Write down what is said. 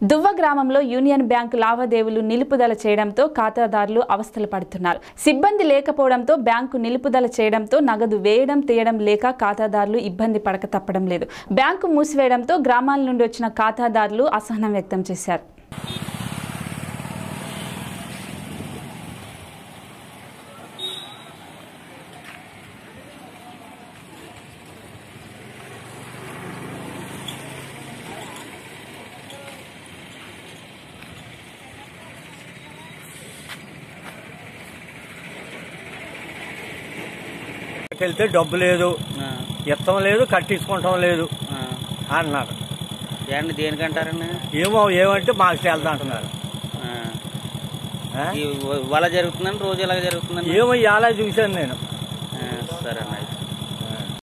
దువ్వ గ్రామంలో union bank లావాదేవీలు నిలుపుదల చేయడంతో ఖాతాదారులు అవస్థలు పడుతున్నారు సిబ్బంది లేకపోవడంతో బ్యాంకు నిలుపుదల చేయడంతో నగదు వేయడం తీయడం లేక ఖాతాదారులు ఇబ్బంది పడక తప్పడం లేదు బ్యాంకు మూసివేయడంతో గ్రామాల నుండి వచ్చిన ఖాతాదారులు అసహనం వ్యక్తం చేశారు వెళ్తే డబ్బు లేదు ఆ, ఇత్తం లేదు కట్టించుకుంటాం లేదు ఆ. అన్నారు ఏండి దేనికంటారండి ఏమో ఏమంటే మాకు తెలదు అంటున్నారు ఆ. ఆ? ఈ ఇవాళ జరుగుతుందండి రోజు ఇలాగ జరుగుతుందండి ఏమో ఇలా చూశాను నేను ఆ, సరేనండి